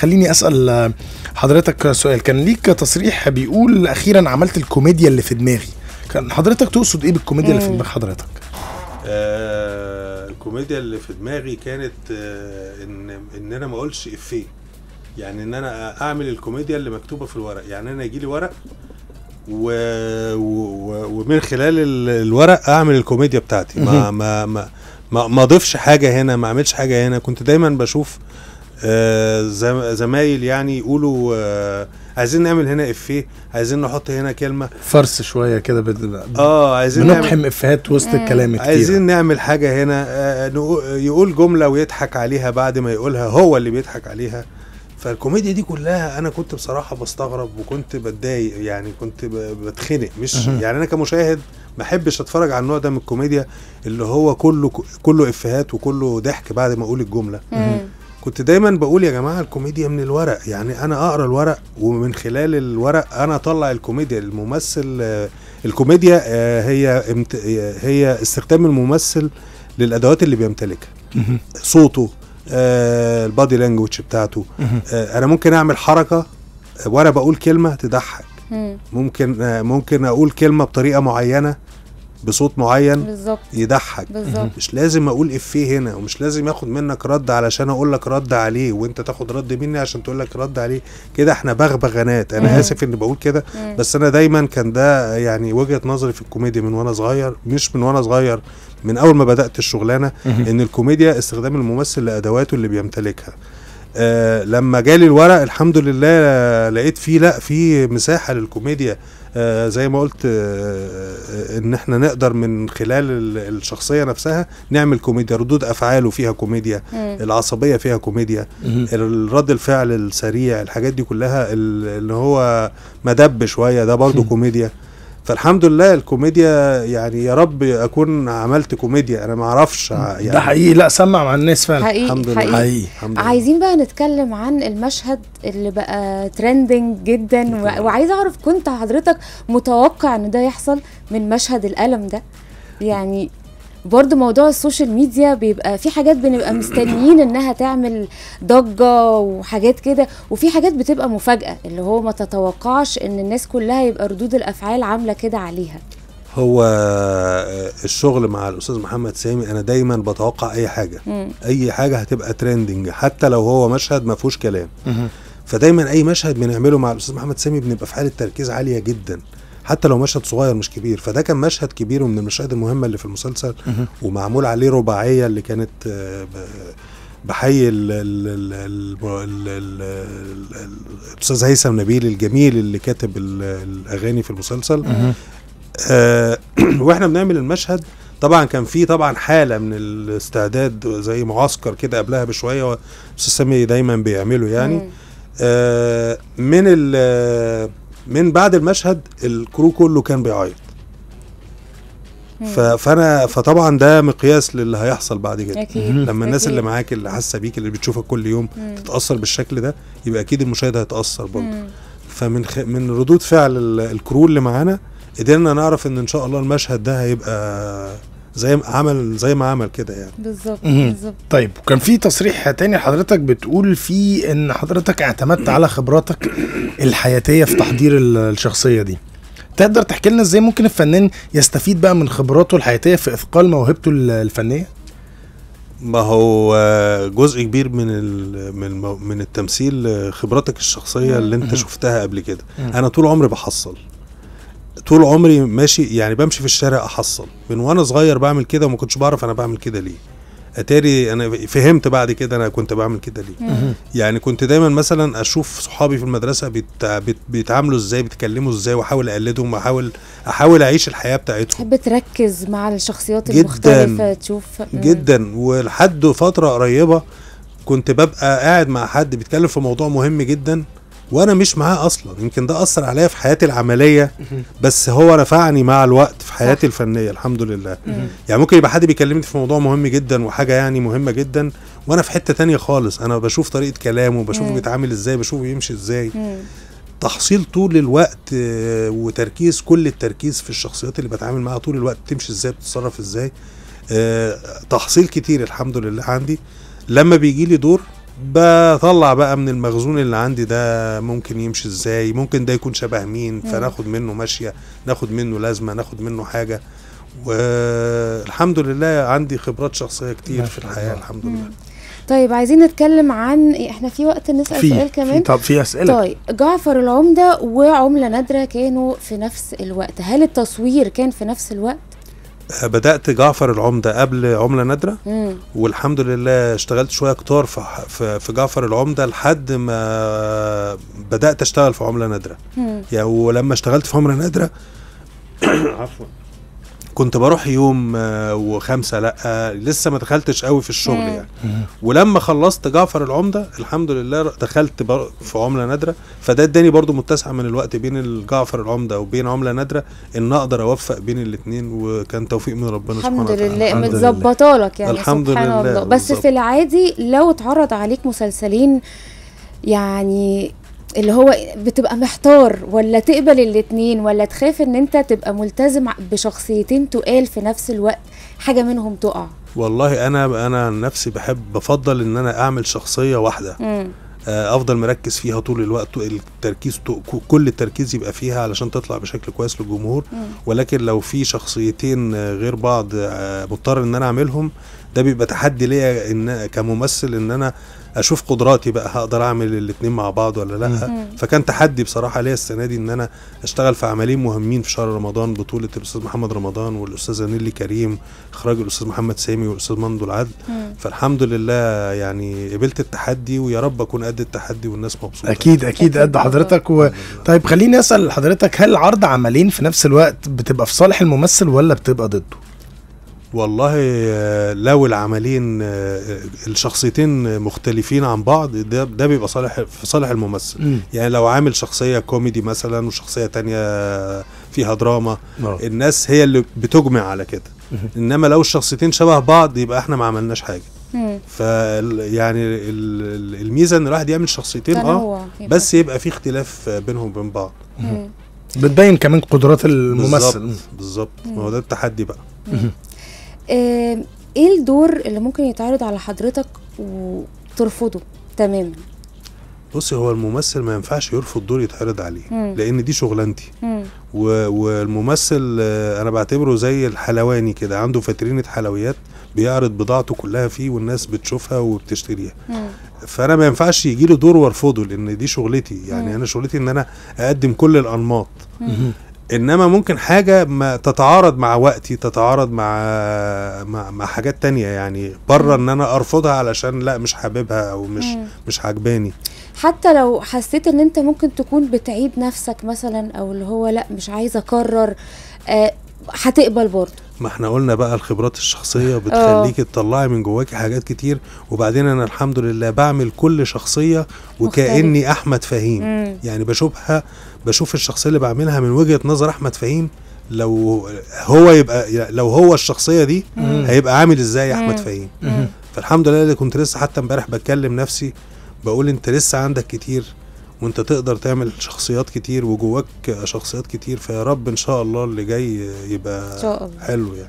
خليني اسال آه، حضرتك سؤال كان ليك تصريح بيقول اخيرا عملت الكوميديا اللي في دماغي كان حضرتك تقصد ايه بالكوميديا اللي في مم. دماغ حضرتك آه الكوميديا اللي في دماغي كانت آه ان ان انا ما اقولش افيه يعني ان انا اعمل الكوميديا اللي مكتوبه في الورق يعني انا يجي لي ورق و... و... ومن خلال ال- الورق اعمل الكوميديا بتاعتي ما مهم. ما ما ما ما اضيفش حاجه هنا ما اعملش حاجه هنا كنت دايما بشوف آه زم- زمايل يعني يقولوا آه عايزين نعمل هنا افيه عايزين نحط هنا كلمه فرس شويه كده بت- اه عايزين نعمل بنقحم افيهات وسط مم. الكلام كتير عايزين نعمل حاجة هنا آه، نقو- يقول جملة ويضحك عليها بعد ما يقولها هو اللي بيضحك عليها فالكوميديا دي كلها انا كنت بصراحة بستغرب وكنت بتضايق يعني كنت ب- بتخنق مش مهم. يعني انا كمشاهد ما احبش اتفرج على النوع ده من الكوميديا اللي هو كله كله افيهات وكله ضحك بعد ما اقول الجملة مم. كنت دايما بقول يا جماعه الكوميديا من الورق يعني انا اقرا الورق ومن خلال الورق انا اطلع الكوميديا الممثل آه، الكوميديا آه، هي امت- هي استخدام الممثل للادوات اللي بيمتلكها مهم. صوته آه، البادي لانجوج بتاعته مهم. آه، انا ممكن اعمل حركه آه، وانا بقول كلمه تضحك مم. ممكن آه، ممكن اقول كلمه بطريقه معينه بصوت معين بالظبط يضحك بالظبط مش لازم اقول افيه هنا ومش لازم اخد منك رد علشان اقول لك رد عليه وانت تاخد رد مني عشان تقول لك رد عليه كده احنا بغبغانات انا مم. اسف اني بقول كده مم. بس انا دايما كان ده يعني وجهة نظري في الكوميديا من وانا صغير مش من وانا صغير من اول ما بدات الشغلانه مهم. ان الكوميديا استخدام الممثل لادواته اللي بيمتلكها آه لما جالي الورق الحمد لله آه، لقيت فيه لا في مساحه للكوميديا آه زي ما قلت آه آه، ان احنا نقدر من خلال ال- الشخصيه نفسها نعمل كوميديا ردود افعاله فيها كوميديا مم. العصبيه فيها كوميديا مهم. الرد الفعل السريع الحاجات دي كلها ال- اللي هو مدب شويه ده برضو مم. كوميديا فالحمد لله الكوميديا يعني يا رب اكون عملت كوميديا انا ما اعرفش يعني ده حقيقي لا سمع مع الناس فعلا حقيقي الحمد لله. حقيقي حقيقي الحمد لله. عايزين بقى نتكلم عن المشهد اللي بقى ترندنج جدا و... وعايزه اعرف كنت حضرتك متوقع ان ده يحصل من مشهد القلم ده يعني برضو موضوع السوشيال ميديا بيبقى في حاجات بنبقى مستنيين انها تعمل ضجة وحاجات كده وفي حاجات بتبقى مفاجأة اللي هو ما تتوقعش ان الناس كلها يبقى ردود الافعال عاملة كده عليها هو آه، الشغل مع الاستاذ محمد سامي انا دايما بتوقع اي حاجه مم. اي حاجه هتبقى ترندنج حتى لو هو مشهد ما فيهوش كلام مهم. فدايما اي مشهد بنعمله مع الاستاذ محمد سامي بنبقى في حاله تركيز عاليه جدا حتى لو مشهد صغير مش كبير فده كان مشهد كبير ومن المشاهد المهمه اللي في المسلسل مهم. ومعمول عليه رباعيه اللي كانت آه، ب- بحيي ال- ال- ال- ال- ال- ال- ال- الاستاذ هيثم نبيل الجميل اللي كاتب ال- الاغاني في المسلسل مهم. آه، واحنا بنعمل المشهد طبعا كان في طبعا حاله من الاستعداد زي معسكر كده قبلها بشويه استاذ سامي دايما بيعمله يعني مم. آه، من ال من بعد المشهد الكرو كله كان بيعيط مم. ف- فانا فطبعا ده مقياس للي هيحصل بعد كده اكيد مهم. لما الناس اللي أكيد. معاك اللي حاسه بيك اللي بتشوفك كل يوم مم. تتاثر بالشكل ده يبقى اكيد المشاهد هيتاثر برضه مم. فمن خ... من ردود فعل ال- الكرو اللي معانا قدرنا نعرف ان ان شاء الله المشهد ده هيبقى زي ما عمل زي ما عمل كده يعني بالظبط مهم. بالظبط طيب وكان في تصريح تاني حضرتك بتقول فيه ان حضرتك اعتمدت على خبراتك الحياتيه في تحضير ال- الشخصيه دي تقدر تحكي لنا ازاي ممكن الفنان يستفيد بقى من خبراته الحياتيه في اثقال موهبته ال- الفنيه ما هو آه، جزء كبير من ال... من المو... من التمثيل آه، خبراتك الشخصيه اللي انت مم. شفتها قبل كده مم. انا طول عمري بحصل طول عمري ماشي يعني بمشي في الشارع احصل من وانا صغير بعمل كده وما كنتش بعرف انا بعمل كده ليه اتاري انا فهمت بعد كده انا كنت بعمل كده ليه مم. يعني كنت دايما مثلا اشوف صحابي في المدرسه بيت... بيت... بيتعاملوا ازاي بيتكلموا ازاي واحاول اقلدهم واحاول احاول اعيش الحياه بتاعتهم تحب تركز مع الشخصيات جداً. المختلفة تشوف مم. جدا ولحد فتره قريبه كنت ببقى قاعد مع حد بيتكلم في موضوع مهم جدا وانا مش معاه اصلا يمكن ده اثر عليا في حياتي العمليه بس هو نفعني مع الوقت في حياتي صح. الفنيه الحمد لله مم. يعني ممكن يبقى حد بيكلمني في موضوع مهم جدا وحاجه يعني مهمه جدا وانا في حته تانية خالص انا بشوف طريقه كلامه بشوفه مم. بيتعامل ازاي بشوفه يمشي ازاي مم. تحصيل طول الوقت آه، وتركيز كل التركيز في الشخصيات اللي بتعامل معاها طول الوقت تمشي ازاي بتتصرف ازاي آه، تحصيل كتير الحمد لله عندي لما بيجي لي دور بطلع بقى من المخزون اللي عندي ده ممكن يمشي ازاي ممكن ده يكون شبه مين فناخد منه ماشيه ناخد منه لازمه ناخد منه حاجه والحمد لله عندي خبرات شخصيه كتير ما في شاء الحياه الله. الحمد لله طيب عايزين نتكلم عن احنا في وقت نسال في سؤال في كمان طب في اسئله طيب جعفر العمدة وعملة نادرة كانوا في نفس الوقت هل التصوير كان في نفس الوقت؟ آه، بدات جعفر العمده قبل عمله نادره مم. والحمد لله اشتغلت شويه كتار في في, في جعفر العمده لحد ما بدات اشتغل في عمله نادره مم. يعني ولما اشتغلت في عمله نادره عفوا كنت بروح يوم آه، وخمسه لا آه، لسه ما دخلتش قوي في الشغل مم. يعني ولما خلصت جعفر العمده الحمد لله دخلت بر- في عمله نادره فده اداني برضو متسع من الوقت بين الجعفر العمده وبين عمله نادره ان اقدر اوفق بين الاثنين وكان توفيق من ربنا سبحانه الحمد وتعالى لله الحمد لله. متظبطه لك يعني الحمد سبحان لله، الله بس بالظبط. في العادي لو اتعرض عليك مسلسلين يعني اللي هو بتبقى محتار ولا تقبل الاتنين ولا تخاف ان انت تبقى ملتزم بشخصيتين تقال في نفس الوقت حاجه منهم تقع والله انا انا عن نفسي بحب بفضل ان انا اعمل شخصيه واحده مم. آه، افضل مركز فيها طول الوقت التركيز ك- كل التركيز يبقى فيها علشان تطلع بشكل كويس للجمهور مم. ولكن لو في شخصيتين آه، غير بعض آه، مضطر ان انا اعملهم ده بيبقى تحدي ليا ان كممثل ان انا اشوف قدراتي بقى هقدر اعمل الاتنين مع بعض ولا لا مم. فكان تحدي بصراحه ليا السنه دي ان انا اشتغل في عملين مهمين في شهر رمضان بطوله الاستاذ محمد رمضان والاستاذه نيلي كريم اخراج الاستاذ محمد سامي والاستاذ مندو العدل مم. فالحمد لله يعني قبلت التحدي ويا رب اكون قد التحدي والناس مبسوطه اكيد اكيد قد حضرتك و... طيب خليني اسال حضرتك هل عرض عملين في نفس الوقت بتبقى في صالح الممثل ولا بتبقى ضده والله آه، لو العملين آه، الشخصيتين مختلفين عن بعض ده ده بيبقى صالح في صالح الممثل مم. يعني لو عامل شخصيه كوميدي مثلا وشخصيه تانية فيها دراما آه. الناس هي اللي بتجمع على كده انما لو الشخصيتين شبه بعض يبقى احنا ما عملناش حاجه مم. ف يعني ال- ال- الميزه ان الواحد يعمل شخصيتين اه تنوع يبقى. بس يبقى في اختلاف بينهم وبين بعض مم. بتبين كمان قدرات الممثل بالظبط بالظبط ما هو ده التحدي بقى آم، ايه الدور اللي ممكن يتعرض على حضرتك وترفضه تماما بصي هو الممثل ما ينفعش يرفض دور يتعرض عليه مم. لان دي شغلانتي مم. و- والممثل آه، انا بعتبره زي الحلواني كده عنده فاترينة حلويات بيعرض بضاعته كلها فيه والناس بتشوفها وبتشتريها مم. فانا ما ينفعش يجي له دور وارفضه لان دي شغلتي يعني مم. انا شغلتي ان انا اقدم كل الانماط مم. انما ممكن حاجه ما تتعارض مع وقتي تتعارض مع مع, مع حاجات تانية يعني بره ان انا ارفضها علشان لا مش حاببها او مش مم. مش عاجباني حتى لو حسيت ان انت ممكن تكون بتعيد نفسك مثلا او اللي هو لا مش عايزه اكرر آه، هتقبل برضه ما احنا قلنا بقى الخبرات الشخصية بتخليكي تطلعي من جواكي حاجات كتير وبعدين انا الحمد لله بعمل كل شخصية وكأني احمد فهيم مم. يعني بشوفها بشوف الشخصية اللي بعملها من وجهة نظر احمد فهيم لو هو يبقى لو هو الشخصية دي مم. هيبقى عامل ازاي يا احمد مم. فهيم مم. فالحمد لله اللي كنت لسه حتى امبارح بتكلم نفسي بقول انت لسه عندك كتير وانت تقدر تعمل شخصيات كتير وجواك شخصيات كتير فيا رب ان شاء الله اللي جاي يبقى ان شاء الله حلو يعني